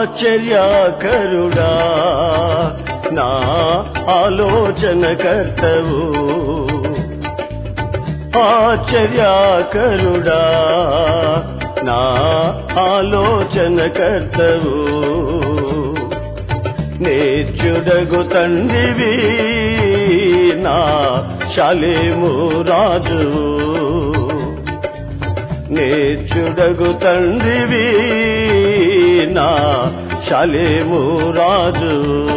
ఆశ్చర్యాకరుడా నా ఆలోచన కర్తవు ఆశ్చర్యాకరుడా నా ఆలోచన కర్తవు నేర్చుడగు తండ్రివి నా శాలేము రాజు నేర్చుడగు తండ్రివి నా శాలేము రాజు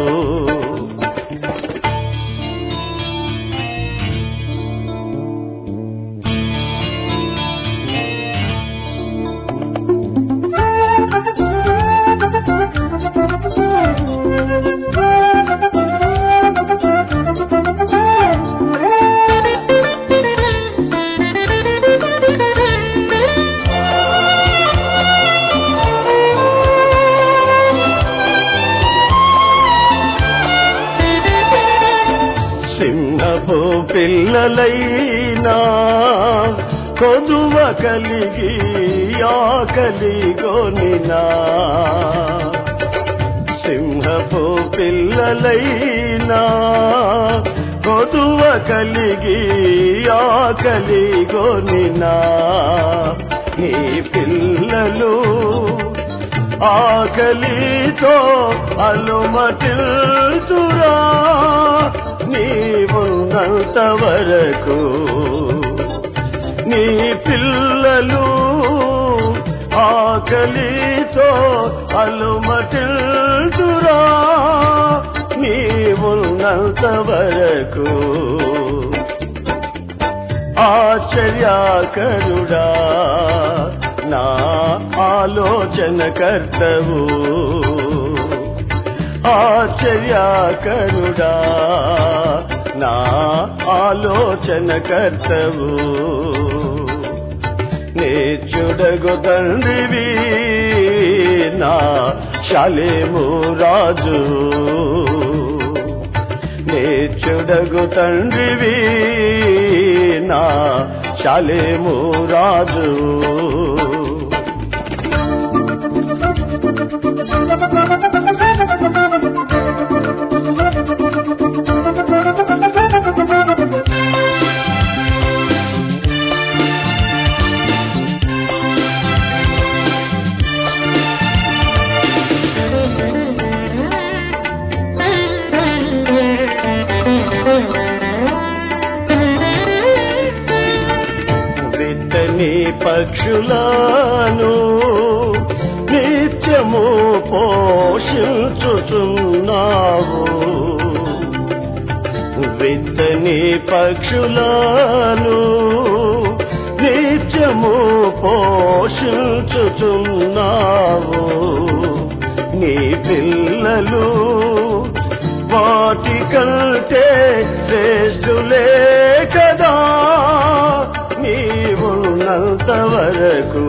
సింహపు పిల్లలైనా కొదువ కలిగి ఆకలి కొనినా సింహపు పిల్లలైనా కొదువ కలిగి ఆకలి కొనినా నీ పిల్లలు ఆకలితో అలుమటిల్చురా నీవున్నంత వరకు నీ పిల్లలు ఆకలితో అలుమటిల్చురా నీవున్నంత వరకు ఆశ్చర్యాకరుడా నా ఆలోచన కర్తవు ఆశ్చర్యాకరుడా నా ఆలోచన కర్తవు నేర్చుడగు తండ్రివి నా శాలేము రాజు నేర్చుడగు తండ్రివి నా శాలేము రాజు విత్తని పక్షులను నిత్యము పోషించుచున్నావు విత్తని పక్షులను నిత్యము పోషించుచున్నావు నీ పిల్లలు వాటి కంటే శ్రేష్ఠులే కదా నీవున్నంత వరకు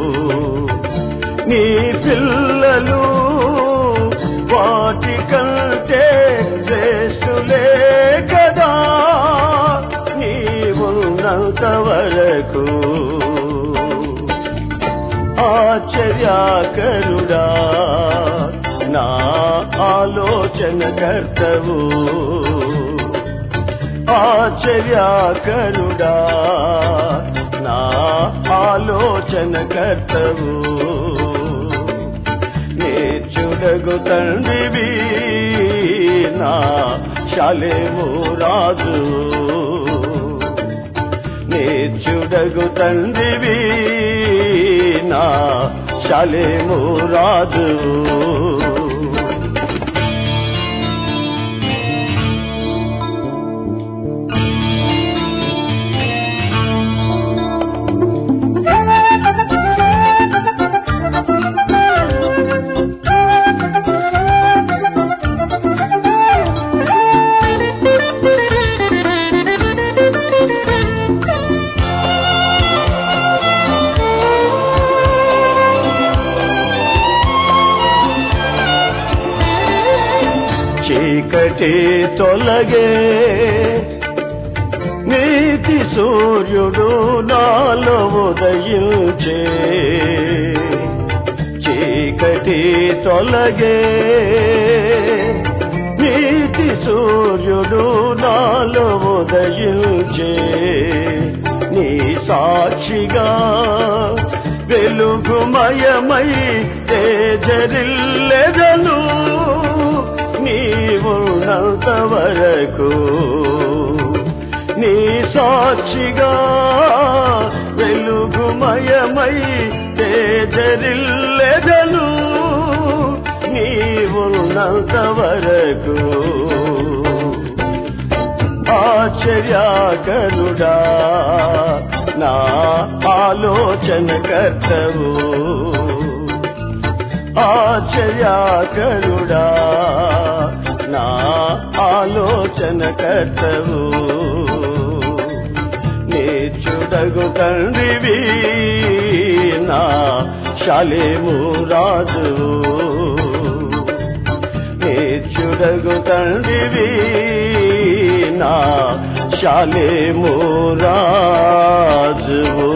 నీ పిల్లలు వాటి కంటే శ్రేష్ఠులే కదా నీవున్నంత వరకు ఆశ్చర్యాకరుడా నా ఆలోచన కర్తవు ఆశ్చర్యాకరుడా నా ఆలోచన కర్తవు నేర్చుడగు తండ్రివి నా శాలేము రాజు నేర్చుడగు తండ్రివి నా శాలేము రాజు చీకటి తొలగే నీతి సూర్యుడు నాలో ఉదయించే చీకటి చీకటి తొలగే నీతి సూర్యుడు నాలో ఉదయించే నీ సాక్షిగా వెలుగుమయమై తేజరిల్లెదను నీవున్నంత వరకు నీ సాక్షిగా వెలుగుమయమై తేజరిల్లెదను నీవున్నంత వరకు ఆశ్చర్యాకరుడా నా ఆలోచన కర్తవు ఆశ్చర్యాకరుడా నా ఆలోచన కర్తవు నేర్చుడగు తండ్రివి నా శాలేము రాజువు నేర్చుడగు తండ్రివి నా శాలేము రాజువు